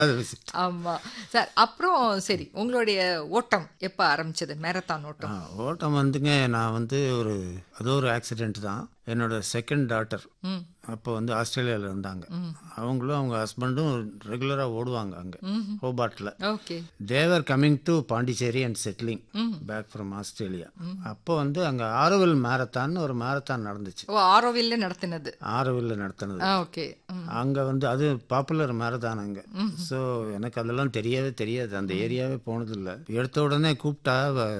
அது visit. ஆமா sir அப்புறம் சரி உங்களுடைய ஓட்டம் எப்ப ஆரம்பிச்சது மேரத்தான் ஓட்டம் ஆ, ஓட்டம் வந்துங்க நான் வந்து ஒரு அது ஒரு ஆக்சிடென்ட் தான் என்னோட செகண்ட் டாட்டர் ம் அப்போ வந்து ஆஸ்திரேலியாவில் இருந்தாங்க அவங்களும் அவங்க ஹஸ்பண்டும் ரெகுலராக ஓடுவாங்க அங்கே ஹோபாட்டில் okay they were coming to Pondicherry and settling back from Australia அப்போ வந்து அங்கே ஆரோவில் மேரத்தான் ஒரு மேரத்தான் நடந்துச்சு ஓ ஆரோவில்ல நடத்தினது ஆரோவில் நடத்தினது ஆ ஓகே ம் அங்கே வந்து அது பாப்புலர் மேரத்தான் அங்கே ஸோ எனக்கு அதெல்லாம் தெரியவே தெரியாது அந்த ஏரியாவே போனதில்லை எடுத்த உடனே கூப்பிட்டா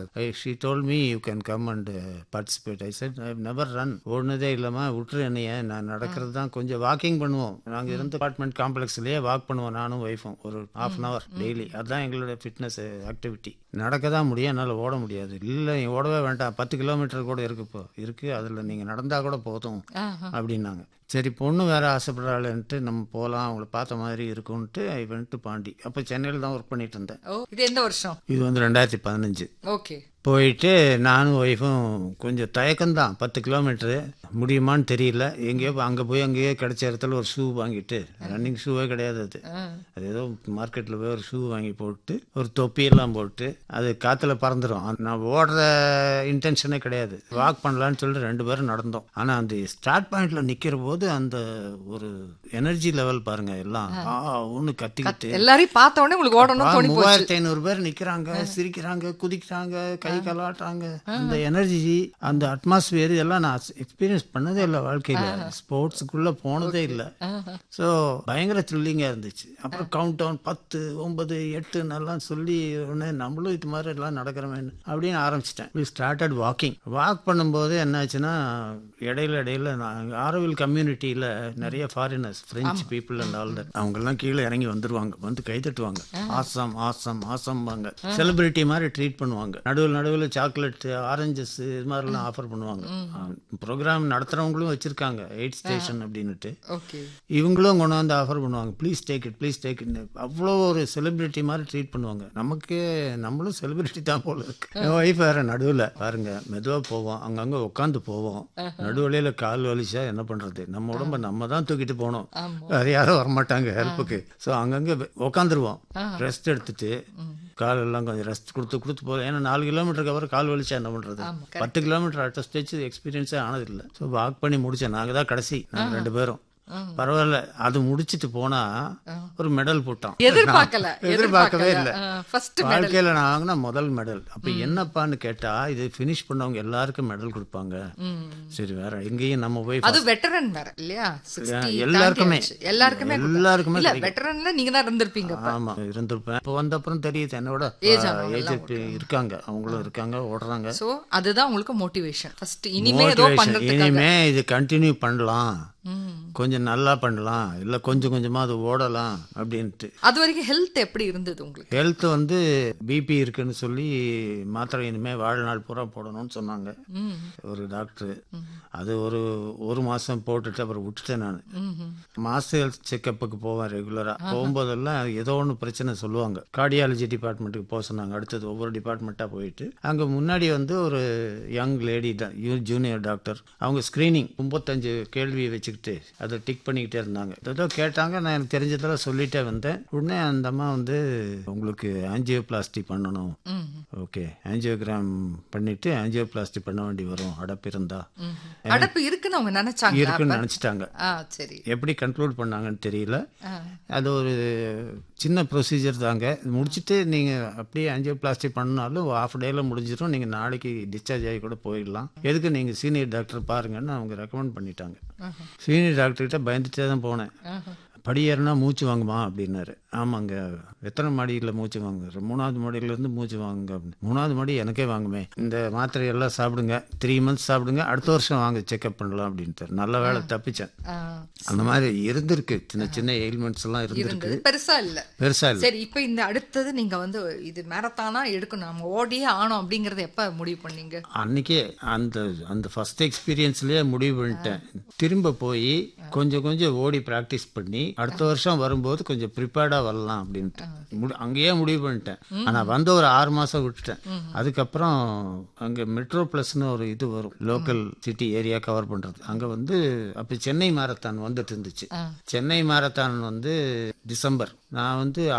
she told me you can come and participate I said I never run ஓடுனதே இல்லாமல் விட்டுரு என்னைய நான் நடக்கிறது தான் கொஞ்சம் வாக்கிங் பண்ணுவோம் நாங்கள் இருந்த அபார்ட்மெண்ட் காம்ப்ளெக்ஸ்லேயே வாக் பண்ணுவோம் நானும் ஒய்ஃபும் ஒரு ஹாஃப் அன் ஹவர் டெய்லி அதுதான் எங்களோட ஃபிட்னஸ் ஆக்டிவிட்டி நடக்க தான் முடியும் என்னால் ஓட முடியாது இல்லை நீ ஓடவே வேண்டாம் பத்து கிலோமீட்டர் கூட இருக்கு இப்போ இருக்குது அதில் நீங்கள் நடந்தால் கூட போதும் ஆஹா. அப்படின்னாங்க சரி பொண்ணு வேற ஆசைப்படுறாள்ன்ட்டு நம்ம போகலாம் அவங்கள பார்த்த மாதிரி இருக்கும்ன்ட்டு ஐ வென்ட் பாண்டி அப்போ சென்னையில் தான் ஒர்க் பண்ணிட்டு இருந்தேன் ஓ இது எந்த வருஷம் இது வந்து ரெண்டாயிரத்தி பதினஞ்சு ஓகே போயிட்டு நானும் ஒய்ஃபும் கொஞ்சம் தயக்கம்தான் பத்து கிலோமீட்ரு முடியுமான்னு தெரியல எங்கேயோ அங்கே போய் அங்கேயே கிடைச்ச இடத்துல ஒரு ஷூ வாங்கிட்டு ரன்னிங் ஷூவே கிடையாது அது அது ஏதோ மார்க்கெட்டில் போய் ஒரு ஷூ வாங்கி போட்டு ஒரு தொப்பியெல்லாம் போட்டு அது காற்றுல பறந்துடும் நான் ஓடுற இன்டென்ஷனே கிடையாது வாக் பண்ணலான்னு சொல்லிட்டு ரெண்டு பேரும் நடந்தோம் ஆனால் அந்த ஸ்டார்ட் பாயிண்ட்ல நிற்கிற போது அந்த ஒரு எனர்ஜி லெவல் பாருங்க எல்லாம் ஆ ஒன்று கத்திக்கிட்டு எல்லாரையும் பார்த்த உடனே உங்களுக்கு ஓடணும் அப்பா, தோணி போச்சு மூவாயிரத்தி ஐநூறு பேர் நிக்கிறாங்க சிரிக்கிறாங்க குதிக்கிறாங்க கை கலாட்டுறாங்க அந்த எனர்ஜி அந்த அட்மாஸ்பியர் இதெல்லாம் நான் எக்ஸ்பீரியன்ஸ் பண்ணதே இல்லை வாழ்க்கையில ஸ்போர்ட்ஸுக்குள்ள போனதே இல்லை ஸோ பயங்கர த்ரில்லிங்கா இருந்துச்சு அப்புறம் கவுண்ட் டவுன் பத்து ஒன்பது எட்டு எல்லாம் சொல்லி உடனே நம்மளும் இது மாதிரி எல்லாம் நடக்கிறோமேன்னு அப்படின்னு ஆரம்பிச்சிட்டேன் ஸ்டார்டட் வாக்கிங் வாக் பண்ணும்போது என்னாச்சுன்னா இடையில இடையில நான் ஆரோவில் கம்யூனிட்டியில நிறைய foreigners French people and all that அவங்கெல்லாம் கீழே இறங்கி வந்துருவாங்க வந்து கை தட்டுவாங்க ஆசம் ஆசம் ஆசம்பாங்க செலிபிரிட்டி மாதிரி ட்ரீட் பண்ணுவாங்க நடுவில் நடுவில் சாக்லேட் ஆரஞ்சஸ் இது மாதிரிலாம் ஆஃபர் பண்ணுவாங்க ப்ரோக்ராம் நடத்துறவங்களும் வச்சிருக்காங்க எயிட் ஸ்டேஷன் அப்படின்னுட்டு ஓகே இவங்களும் கொண்டு வந்து ஆஃபர் பண்ணுவாங்க please take it please take it அவ்வளோ ஒரு செலிபிரிட்டி மாதிரி ட்ரீட் பண்ணுவாங்க நமக்கு நம்மளும் செலிபிரிட்டி தான் போல இருக்கு என் ஒய்ஃப் வேற நடுவில் பாருங்க மெதுவாக போவோம் அங்கங்கே உட்காந்து போவோம் நடுவழியில் கால் வலிச்சா என்ன பண்ணுறது நம்ம உடம்ப நம்ம தான் தூக்கிட்டு போகணும் வேற யாரும் வரமாட்டாங்க ஹெல்ப்புக்கு ஸோ அங்கங்கே உட்காந்துருவோம் ரெஸ்ட் எடுத்துட்டு கால் எல்லாம் கொஞ்சம் ரெஸ்ட் கொடுத்து கொடுத்து போதும் ஏன்னா நாலு கிலோமீட்டருக்கு அப்புறம் கால் வலிச்சா என்ன பண்ணுறது பத்து கிலோமீட்டர் அட்ட ஸ்டேஜ் எக்ஸ்பீரியன்ஸே ஆனதில்லை ஸோ வாக் பண்ணி முடிச்சேன் நாங்கள் தான் கடைசி நாங்கள் ரெண்டு பேரும் பரவாயில்ல அது முடிச்சிட்டு போனா ஒரு மெடல் போட்டான் எதிர்பார்க்கல நான் எதிர்பார்க்கவே இல்லை ஃபர்ஸ்ட் வாழ்க்கையில நான் வாங்கின முதல் மெடல் அப்ப என்னப்பான்னு கேட்டா இது ஃபினிஷ் பண்ணவங்க எல்லாருக்கும் மெடல் கொடுப்பாங்க சரி வேற எங்கேயும் நம்ம போய் அது வெட்டரன் வேற இல்லையா 60 எல்லாருக்குமே. தாண்டி ஆச்சு. எல்லாருக்குமே கொடுத்தாங்க. எல்லாருக்குமே இல்ல வெட்டரன்ல நீங்க தான் இருந்திருப்பீங்க ஆமா இருந்திருப்பேன் இப்போ வந்த அப்புறம் தெரியுது என்னோட Age ஆனவங்க ஏஜ் இருக்காங்க அவங்களும் இருக்காங்க ஓடுறாங்க சோ அதுதான் உங்களுக்கு மோட்டிவேஷன் ஃபர்ஸ்ட் இனிமே ஏதோ Motivation. பண்றதுக்காக இனிமே இது கண்டினியூ பண்ணலாம் ம். கொஞ்சம் நல்லா பண்ணலாம் இல்ல கொஞ்சம் கொஞ்சமா அது ஓடலாம் அப்படின்ட்டு அது வரைக்கும் ஹெல்த் எப்படி இருந்தது உங்களுக்கு ஹெல்த் வந்து பிபி இருக்குன்னு சொல்லி மாத்திரை இனிமே வாழ்நாள் பூரா போடணும்னு சொன்னாங்க ம். ஒரு டாக்டர் அது ஒரு ஒரு மாசம் போட்டுட்டு அப்புறம் விட்டுட்டேன் நான் ம்ஹும். மாஸ்டர் ஹெல்த் செக்கப்புக்கு போவேன் ரெகுலரா போகும்போதெல்லாம் ஏதோ ஒன்று பிரச்சனை சொல்லுவாங்க கார்டியாலஜி டிபார்ட்மெண்ட்டுக்கு போக சொன்னாங்க அடுத்தது ஒவ்வொரு டிபார்ட்மெண்ட்டாக போயிட்டு அங்கே முன்னாடி வந்து ஒரு யங் லேடி ஜூனியர் டாக்டர் அவங்க ஸ்க்ரீனிங் முப்பத்தஞ்சு கேள்வி வச்சுக்கிட்டு அதை டிக் பண்ணிக்கிட்டே இருந்தாங்க ஏதோ கேட்டாங்க நான் எனக்கு தெரிஞ்சதெல்லாம் சொல்லிட்டே வந்தேன் உடனே அந்த அம்மா வந்து உங்களுக்கு ஆஞ்சியோபிளாஸ்டி பண்ணணும் ம். ஓகே ஆஞ்சியோகிராம் பண்ணிட்டு ஆஞ்சியோபிளாஸ்டி பண்ண வேண்டி வரும் அடப்பு இருந்தா ம். அடப்பு இருக்குன்னு அவங்க நினைச்சாங்க இருக்குன்னு நினச்சிட்டாங்க ஆ சரி எப்படி கண்ட்ரோல் பண்ணாங்கன்னு தெரியல ஆ. அது ஒரு சின்ன ப்ரொசீஜர் தாங்க இது முடிச்சுட்டு நீங்கள் அப்படியே ஆஞ்சியோபிளாஸ்டி பண்ணாலும் ஆஃப் டேல முடிஞ்சிடும் நீங்கள் நாளைக்கு டிஸ்சார்ஜ் ஆகி கூட போயிடலாம் எதுக்கு நீங்கள் சீனியர் டாக்டர் பாருங்கன்னு அவங்க ரெக்கமெண்ட் பண்ணிட்டாங்க சீனியர் டாக்டர்கிட்ட பயந்துட்டே தான் போனேன் ஆஹா. படி ஏறினா மூச்சு வாங்குமா அப்படின்னாரு ஆமாங்க எத்தனை மாடியில் மூச்சு வாங்குற மூணாவது மாடியிலேருந்து மூச்சு வாங்குங்க அப்படின்னு மூணாவது மாடி எனக்கே வாங்குமே இந்த மாத்திரை எல்லாம் சாப்பிடுங்க த்ரீ மந்த்ஸ் சாப்பிடுங்க அடுத்த வருஷம் வாங்க செக்அப் பண்ணலாம் அப்படின்ட்டு நல்ல வேலை தப்பிச்சேன் ஆ. அந்த மாதிரி இருந்திருக்கு சின்ன சின்ன எயில்மெண்ட்ஸ் எல்லாம் இருந்திருக்கு இருந்தது பெருசா இல்ல பெருசா இல்லை சரி இப்போ இந்த அடுத்தது நீங்க வந்து இது மேரத்தானா எடுக்கணும் நம்ம ஓடியே ஆனோம் அப்படிங்கறத எப்ப முடிவு பண்ணீங்க அன்னைக்கே அந்த அந்த ஃபர்ஸ்ட் எக்ஸ்பீரியன்ஸ்லயே முடிவு பண்ணிட்டேன் திரும்ப போய் கொஞ்சம் கொஞ்சம் ஓடி ப்ராக்டிஸ் பண்ணி அடுத்த வருஷம் வரும்போது கொஞ்சம் ப்ரிப்பேர்டாக வரலாம் அப்படின்ட்டு முடி அங்கேயே முடிவு பண்ணிட்டேன் ஆனால் வந்து ஒரு ஆறு மாதம் விட்டுட்டேன் அதுக்கப்புறம் அங்கே மெட்ரோ ப்ளஸ்னு ஒரு இது வரும் லோக்கல் சிட்டி ஏரியா கவர் பண்ணுறது அங்கே வந்து அப்போ சென்னை மாரத்தான் வந்துட்டு இருந்துச்சு சென்னை மாரத்தான் வந்து டிசம்பர் நான் வந்து